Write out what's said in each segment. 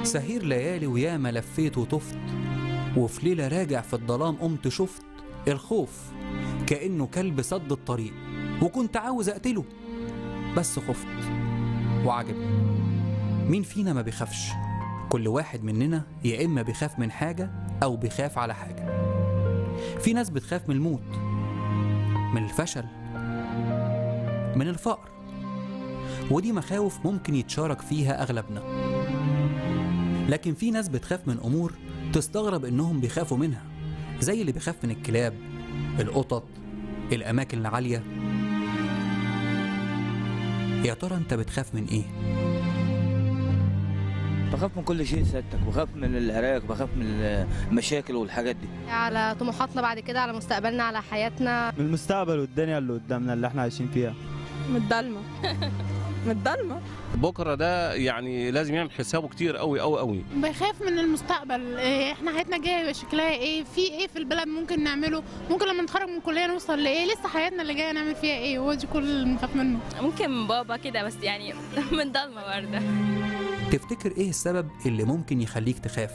سهير ليالي وياما لفيت وطفت وفي ليلة راجع في الظلام قمت شفت الخوف كأنه كلب سد الطريق وكنت عاوز أقتله بس خفت وعجبني مين فينا ما بيخافش كل واحد مننا يا إما بيخاف من حاجة أو بيخاف على حاجة في ناس بتخاف من الموت من الفشل من الفقر ودي مخاوف ممكن يتشارك فيها أغلبنا لكن في ناس بتخاف من أمور تستغرب إنهم بيخافوا منها زي اللي بيخاف من الكلاب القطط الأماكن العالية يا ترى أنت بتخاف من إيه؟ بخاف من كل شيء سيادتك بخاف من العراك بخاف من المشاكل والحاجات دي على طموحاتنا بعد كده على مستقبلنا على حياتنا من المستقبل والدنيا اللي قدامنا اللي احنا عايشين فيها من الضلمه من الضلمه بكره ده يعني لازم يعمل حسابه كتير قوي قوي قوي بخاف من المستقبل إيه، احنا حياتنا جايه شكلها ايه في ايه في البلد ممكن نعمله ممكن لما نتخرج من الكليه نوصل لايه لسه حياتنا اللي جايه نعمل فيها ايه هو دي كل اللي بنخاف منه ممكن من بابا كده بس يعني من ضلمه برضه تفتكر إيه السبب اللي ممكن يخليك تخاف؟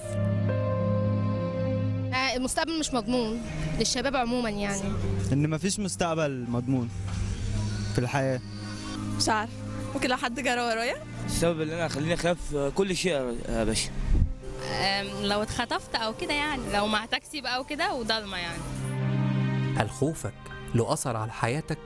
آه، المستقبل مش مضمون للشباب عموما يعني ان مفيش مستقبل مضمون في الحياه مش عارف ممكن لو حد جرى ورايا السبب اللي انا خليني اخاف كل شيء يا باشا لو اتخطفت او كده يعني لو مع تاكسي بقى وكده وضلمه يعني هل خوفك له أثر على حياتك؟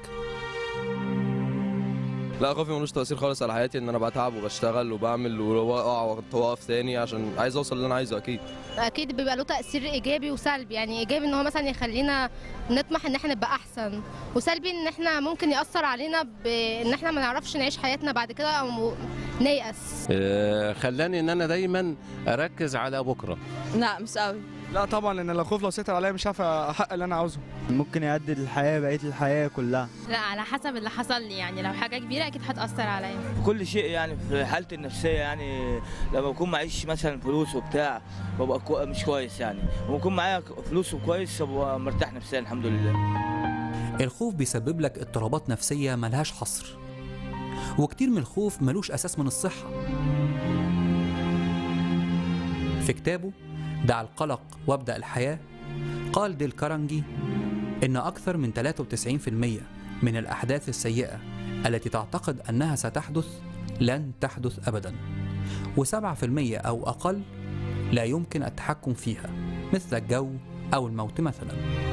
لا خوفي ملوش تأثير خالص على حياتي ان انا بتعب وبشتغل وبعمل واقع واقف تاني عشان عايز اوصل اللي انا عايزه اكيد اكيد بيبقى له تاثير ايجابي وسلبي يعني ايجابي ان هو مثلا يخلينا نطمح ان احنا نبقى احسن وسلبي ان احنا ممكن ياثر علينا بان احنا ما نعرفش نعيش حياتنا بعد كده او نيأس آه، خلاني ان انا دايما اركز على بكره لا مش قوي لا طبعا ان لو خوف لو سيطر عليا مش عارف احقق اللي انا عاوزه ممكن يهدد الحياه بقيه الحياه كلها لا على حسب اللي حصل لي يعني لو حاجه كبيره اكيد هتاثر عليا في كل شيء يعني في حالتي النفسيه يعني لما بكون معيش مثلا فلوس وبتاع ببقى كو... مش كويس يعني لما بكون معايا فلوس وكويس ببقى مرتاح نفسيا الحمد لله الخوف بيسبب لك اضطرابات نفسية ملهاش حصر وكتير من الخوف ملوش أساس من الصحة في كتابه دع القلق وابدأ الحياة قال ديل كارنجي إن أكثر من 93% من الأحداث السيئة التي تعتقد أنها ستحدث لن تحدث أبدا و7% أو أقل لا يمكن التحكم فيها مثل الجو أو الموت مثلا